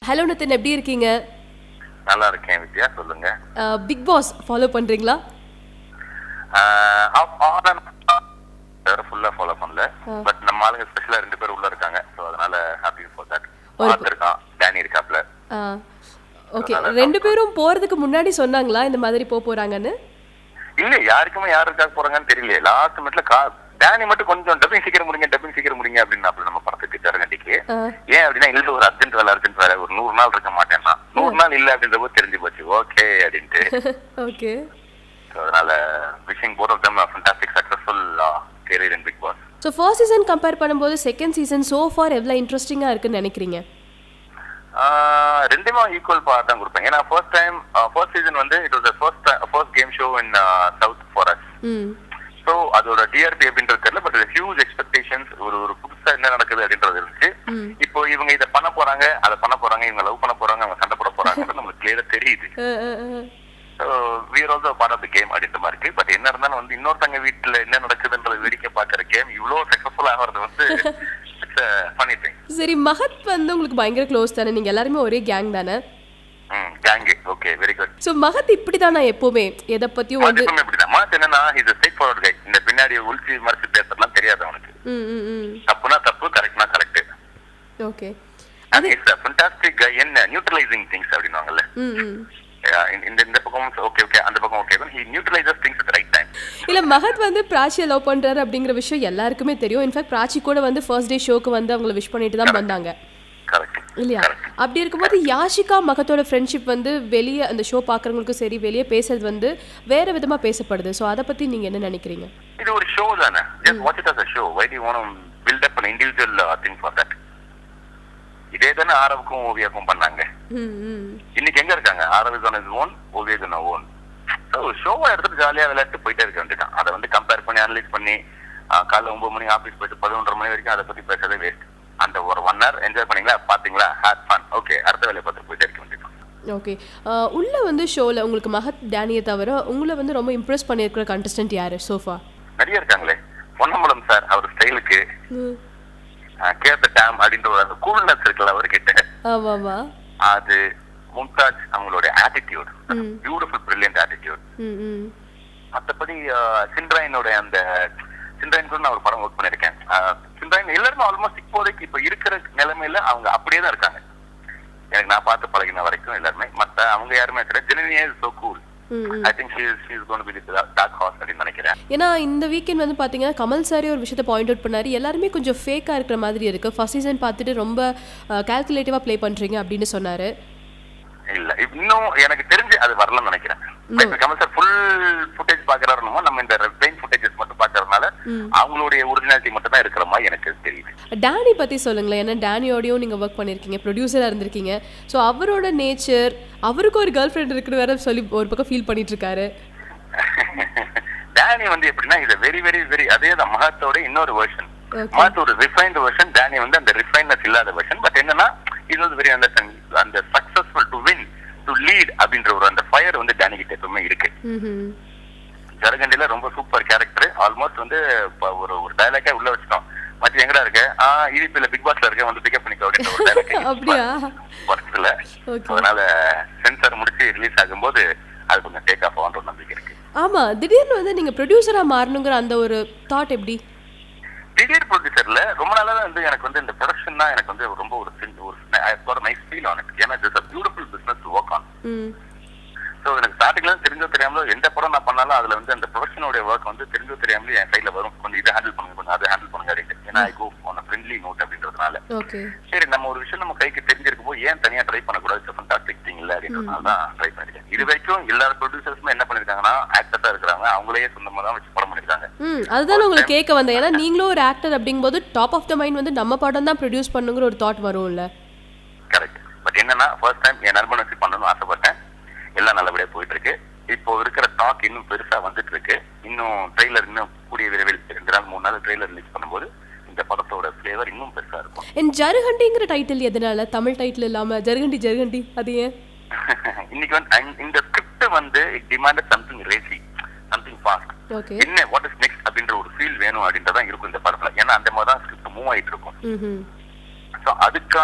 Hello Nitin எப்படி இருக்கீங்க நல்லா இருக்கேன் வித்யா சொல்லுங்க பிக் பாஸ் ஃபாலோ பண்றீங்களா ஃபுல்லா ஃபாலோ பண்ணல பட் நம்ம ஆளுங்க ஸ்பெஷலா ரெண்டு பேர் உள்ள இருக்காங்க சோ அதனால ஹாப்பி ஃபார் தட் ஒரு- பார்த்து இருக்கான் டேனி இருக்காப்ல ஓகே ரெண்டு பேரும் போறதுக்கு முன்னாடி சொன்னாங்களா இந்த மாதிரி போக போறாங்கன்னு இல்ல யாருக்குமே யார் இருக்காக போறாங்கன்னு தெரியல லாஸ்ட் மினிட்ல கா டேனி மட்டும் கொஞ்சம் டப்பிங் சீக்கிரம் முடிங்க டப்பிங் சீக்கிரம் முடிங்க அப்படின்னு நம்ம படத்துக்கு ஜரகண்டிக்கு ஆ, ஏன் அப்படின்னா இல்ல ஒரு அர்ஜென்ட் வேலை அர்ஜென்ட் வேலை ஒரு நூறு நாள் இருக்க மாட்டேன்னா நூறு நாள் இல்ல அப்படின்ற போது தெரிஞ்சு போச்சு ஓகே அப்படின்ட்டு ஓகே So, அதனால wishing both of them fantastic successful career in Bigg Boss so first season compare பண்ணும்போது செகண்ட் சீசன் சோ ஃபார் எவ்வளோ இன்ட்ரெஸ்டிங்காக இருக்குன்னு நினைக்கிறீங்க ரெண்டுமே ஈக்குவல் பார்ட் தான் கொடுப்பேன் ஏன்னா ஃபர்ஸ்ட் டைம் ஃபர்ஸ்ட் சீசன் வந்து it was first first game show in south for us hmm so அதோட டிஆர்பி அப்படின்றது தெரியல பட் ஹியூஜ் எக்ஸ்பெக்டேஷன்ஸ் ஒரு ஒரு புதுசா என்ன நடக்குது அப்படின்றது இருந்துச்சு ம். இப்போ இவங்க இதை பண்ண போறாங்க அதை பண்ண போறாங்க இவங்க லவ் பண்ண போறாங்க அவங்க சண்டை போட போறாங்க நமக்கு கிளியரா தெரியுது ah, ah, ah. So we're also part of the game அப்படின்ற மாதிரி இருக்கு பட் என்ன இருந்தாலும் வந்து இன்னொருத்தங்க வீட்டுல என்ன நடக்குதுன்றது வேடிக்கை பார்க்குற கேம் இவ்வளவு சக்சஸ்ஃபுல் ஆகிறது வந்து இட்ஸ் ஃபனி திங் சரி மகத் வந்து உங்களுக்கு பயங்கர க்ளோஸ் தானே நீங்கள் எல்லாருமே ஒரே கேங் தானே ம் gang okay very good so Mahat இப்படி தானா எப்போவுமே எதை பற்றியும் வந்து எப்பவுமே இப்படிதான் மாத்து என்னன்னா இது ஸ்ட்ரைட் ஃபார்வர்ட் கை இந்த பின்னாடி உள்ச்சி மறைச்சு பேசுறதுலாம் தெரியாது அவனுக்கு ம் ம் ம் தப்புனா தப்பு கரெக்ட்னா correct okay and it's fantastic guy என்ன நியூட்ரலைசிங் திங்ஸ் அப்படின்னுவாங்கல்ல ம் ம் Yeah, இந்த- இந்த இந்த பக்கம் ஓகே ஓகே அந்த பக்கம் okay he neutralises things at right time இல்ல மகத் வந்து பிராச்சியை லவ் பண்றாரு அப்படிங்கிற விஷயம் எல்லாருக்குமே தெரியும் இன்ஃபேக்ட் பிராச்சி கூட வந்து ஃபர்ஸ்ட் டே ஷோக்கு வந்து அவங்கள விஷ் பண்ணிட்டு தான் வந்தாங்க கரெக்ட் இல்லையா அப்படி இருக்கும்போது யாஷிகா மகத்தோட ஃப்ரெண்ட்ஷிப் வந்து வெளியே அந்த ஷோ பார்க்குறவங்களுக்கும் சரி வெளியே பேசுறது வந்து வேற விதமா பேசப்படுது ஸோ அதை பத்தி நீங்க என்ன நினைக்கிறீங்க இது ஒரு ஷோ தானே just watch it as a show why do want build up an individual thing for that இதே தானே ஆரவுக்கும் ஓவியாக்கும் பண்ணாங்க ம் ம் இன்னைக்கு எங்க இருக்காங்க Aarav is on is own Ovi is on own so ஷோவை எடுத்துட்டு ஜாலியா விளையாட்டு போயிட்டே இருக்க வேண்டியதான் அதை வந்து கம்பேர் பண்ணி அனலைஸ் பண்ணி ஆஹ், காலைல ஒன்பது மணி ஆஃபீஸ் போயிட்டு பதினொன்றரை மணி வரைக்கும் அதை பத்தி பேசுறதே வேஸ்ட் அந்த ஒரு ஒன் ஹவர் என்ஜாய் பண்ணீங்களா பாத்தீங்களா ஹேட் ஃபன் ஓகே அடுத்த வேலையை பார்த்து போயிட்டே இருக்க வேண்டியதான் ஓகே உள்ள வந்து ஷோல உங்களுக்கு மகத் டேனியை தவிர உங்களை வந்து ரொம்ப இம்ப்ரெஸ் பண்ணியிருக்கிற கண்டஸ்டன்ட் யாரு சோஃபா நிறைய இருக்காங்களே பொன்னம்பலம் சார் அவர் ஸ்டைலுக்கு கேத்த டேம் அப்படின்ற ஒரு அந்த கூல்னஸ் இருக்குல்ல அவர்கிட்ட ஆமாமா அது மும்தாஜ் அவங்களோட ஆட்டிடியூட் ம். பியூட்டிஃபுல் பிரில்லியன்ட் ஆட்டிடியூட் ம் ம் மற்றபடி சின்ராயினோட அந்த சின்ராயின் கூட நான் ஒரு படம் ஒர்க் பண்ணிருக்கேன் சின்ராயின் எல்லாருமே ஆல்மோஸ்ட் இப்போதைக்கு இப்ப இருக்கிற நிலைமையில அவங்க அப்படியே தான் இருக்காங்க எனக்கு நான் பார்த்து பழகின வரைக்கும் எல்லாருமே மத்த அவங்க யாருமே கிடையாது ஜெனினியா is so cool hmm hmm I think she is she is gonna be dark horse அப்படின்னு நினைக்கிறேன் ஏன்னா இந்த வீக்கெண்ட் வந்து பார்த்தீங்கன்னா கமல் சாரே ஒரு விஷயத்தை பாயிண்ட் அவுட் பண்ணாரு எல்லாருமே கொஞ்சம் ஃபேக்காக இருக்கிற மாதிரி இருக்கு ஃபர்ஸ்ட் சீசன் பார்த்துட்டு ரொம்ப கால்குலேட்டிவாக ப்ளே பண்ணுறீங்க அப்படின்னு சொன்னாரு இல்ல இன்னும் எனக்கு தெரிஞ்சு அது வரலன்னு நினைக்கிறேன் இப்ப கமல் சார் ஃபுல் ஃபுட்டேஜ் பாக்குறாருமோ நம்ம இந்த பெயின் ஃபுட்டேஜஸ் மட்டும் பாக்குறதுனால அவங்களுடைய ஒரிஜினாலிட்டி மட்டும் தான் இருக்கிற மாதிரி எனக்கு தெரியுது டேனி பற்றி சொல்லுங்களேன் ஏன்னா டேனியோடையும் நீங்கள் ஒர்க் பண்ணியிருக்கீங்க ப்ரொடியூசராக இருந்திருக்கீங்க ஸோ அவரோட நேச்சர் அவருக்கு ஒரு கேர்ள் ஃப்ரெண்ட் இருக்குன்னு வேற சொல்லி ஒரு பக்கம் ஃபீல் பண்ணிட்டு இருக்காரு டேனி வந்து எப்படின்னா இது வெரி வெரி வெரி அதே தான் மகத்தோட இன்னொரு வெர்ஷன் Okay. மகத் ஒரு ரிஃபைன்டு வெர்ஷன் டேனி வந்து அந்த ரிஃபைன்னஸ் இல்லாத வெர்ஷன் பட் என்னன்னா இது வந்து வெரி அண்டர்ஸ்டாண்ட் அந்த successful to win to lead அப்படின்ற ஒரு அந்த ஃபயர் வந்து டேனி கிட்ட எப்பவுமே இருக்கு ம் ஜரகண்டில ரொம்ப சூப்பர் கேரக்டர் ஆல்மோஸ்ட் வந்து இப்ப ஒரு ஒரு டயலாக்கே உள்ள வச்சிட்டோம் மச்சி எங்கடா இருக்க ஆ இடிப்பில பிக் பாஸ்ல இருக்க வந்து பிக்கப் பண்ணிக்கோ அப்படின்ற ஒரு டயலாக் அப்படியா வருஷத்துல Okay. அதனால சென்சார் முடிச்சு ரிலீஸ் ஆகும்போது அது கொஞ்சம் டேக் ஆஃப் ஆகுன்ற ஒரு நம்பிக்கை இருக்கு ஆமாம் திடீர்னு வந்து நீங்கள் ப்ரொடியூசராக மாறணுங்கிற அந்த ஒரு தாட் எப்படி திடீர் ப்ரொடியூசர்ல ரொம்ப நாளா தான் வந்து எனக்கு வந்து இந்த ப்ரொடக்ஷன் தான் எனக்கு வந்து ரொம்ப ஒரு சின்- ஒரு நைஸ் ஃபீல் ஆன் இட் ஏன்னா it's beautiful business to work on hmm so எனக்கு ஸ்டார்டிங்ல தெரிஞ்சோ தெரியாமலோ எந்த படம் நான் பண்ணாலும் அதுல வந்து அந்த ப்ரொடக்ஷனோட ஒர்க் வந்து தெரிஞ்சோ தெரியாமலே என் சைட்ல வரும் கொஞ்சம் இதை ஹேண்டில் பண்ணுங்க கொஞ்சம் அதை ஹேண்டில் பண்ணுங்க அப்படின்ட்டு ஏன்னா I go on friendly note அப்படின்றதுனால ஓகே சரி நம்ம ஒரு விஷயம் நம்ம கைக்கு தெரிஞ்சிருக்கும் போது ஏன் தனியா ட்ரை பண்ணக்கூடாது ஃபண்டாஸ்டிக் திங் இல்ல அப்படின்றதுனால தான் ட்ரை பண்ணிருக்கேன் இது வரைக்கும் எல்லா ப்ரொடியூசர்ஸுமே என்ன பண்ணிருக்காங்கன்னா ஆக்டர்ஸா இருக்கிறாங்க அவங்களே சொந்தமா தான் வச்சு படம் பண்ணிருக்காங்க ம் அதுதான் உங்களுக்கு கேட்க வந்தேன் ஏன்னா நீங்களும் ஒரு ஆக்டர் அப்படிங்கும்போது டாப் ஆஃப் த மைண்ட் வந்து நம்ம படம் தான் ப்ரொடியூஸ் பண்ணுங்கிற ஒரு தாட் வரும்ல கரெக்ட் பட் என்னன்னா ஃபர்ஸ்ட் டைம் என் நண்பன் வச்சு பண்ணணும்னு ஆசைப்பட்டேன் எல்லாம் நல்லபடியா போயிட்டு இருக்கு இப்போ இருக்கிற டாக் இன்னும் பெருசா வந்துட்டு இருக்கு இன்னும் ட்ரெய்லர் இன்னும் கூடிய விரைவில் ரெண்டு நாள் மூணு நாள் ட்ரெய்லர் ரிலீஸ் பண்ணும்போது இந்த படத்தோட ஃபிளேவர் இன்னும் பெருசா இருக்கும் என் ஜருகண்டிங்கிற டைட்டில் எதனால தமிழ் டைட்டில் இல்லாம ஜருகண்டி ஜருகண்டி அது ஏன் இன்னைக்கு வந்து அங்க- இந்த ஸ்கிரிப்ட் வந்து it demanded something racy something fast okay என்ன வாட் இஸ் நெக்ஸ்ட் அப்படின்ற ஒரு ஃபீல் வேணும் அப்படின்றதான் இருக்கும் இந்த படத்துல ஏன்னா அந்த மாதிரி தான் ஸ்கிரிப்ட் மூவ் ஆயிட்டு இருக்கும் ம் ஸோ அதுக்கான கரெக்ட்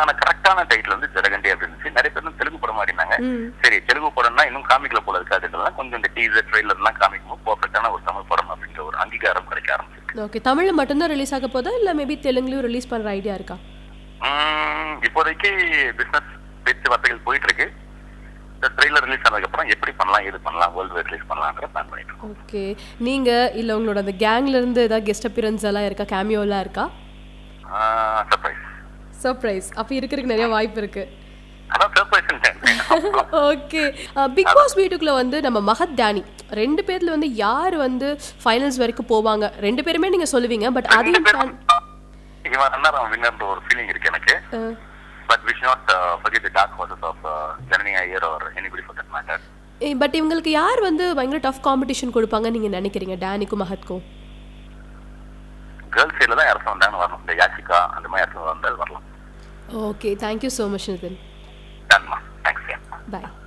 கரெக்டான டைட்டில் வந்து ஜரகண்டி அப்படின்னு இருந்துச்சு நிறைய பேர் வந்து தெலுங்கு படம் மாறினாங்க ம் சரி தெலுங்கு படம்னா இன்னும் காமிக்கல போல இருக்காதுன்றதுலாம் கொஞ்சம் இந்த டீசர் ட்ரெய்லர் எல்லாம் காமிக்கும் பர்ஃபெக்டான ஒரு தமிழ் படம் அப்படின்ற ஒரு அங்கீகாரம் கிடைக்க ஆரம்பிச்சிருக்கு ஓகே தமிழில் மட்டும்தான் ரிலீஸ் ஆக போதா இல்லை மேபி தெலுங்குலையும் ரிலீஸ் பண்ணுற ஐடியா இருக்கா உம், இப்போதைக்கு பிசினஸ் பேச்சுவார்த்தைகள் போயிட்டு இருக்கு இந்த ட்ரெய்லர் ரிலீஸ் ஆனதுக்கு அப்புறம் எப்படி பண்ணலாம் எது பண்ணலாம் வேர்ல்டு ரிலீஸ் பண்ணலாம்ன்ற பிளான் பண்ணிட்டு இருக்கோம் ஓகே நீங்கள் இல்லை உங்களோட அந்த கேங்ல இருந்து ஏதாவது கெஸ்ட் அப்பியரன்ஸ் எல்லாம் இருக்கா கேமியோலாம் இருக்கா சர்ப்ரைஸ் சர்ப்ரைஸ் அப்போ இருக்கிறதுக்கு நிறைய வாய்ப்பு இருக்கு அதான் சர்ப்ரைஸ் ஓகே பிக் பாஸ் வீட்டுக்குள்ள வந்து நம்ம மகத் டேனி ரெண்டு பேர்ல வந்து யார் வந்து ஃபைனல்ஸ் வரைக்கும் போவாங்க ரெண்டு பேருமே நீங்க சொல்லுவீங்க பட் அதையும் தாண்டி- இவன் ரன்னர் அவன் வின்னர்ன்ற ஒரு ஃபீலிங் இருக்கு எனக்கு ah, but wish not forget the dark horses of uh, Janani Iyer or anybody for that matter ஏய், பட் இவங்களுக்கு யார் வந்து பயங்கர டஃப் காம்படிஷன் கொடுப்பாங்க நீங்க நினைக்கிறீங்க டேனிக்கும் மகத்க்கும் கேர்ள்ஸ் சைடில் தான் யாரும் வந்தாங்கன்னு வரணும் இந்த யாசிகா அந்த மாதிரி யாரும் வந்தால் வரலாம் okay thank you so much Nithin டன்மா தேங்க்ஸ் பாய்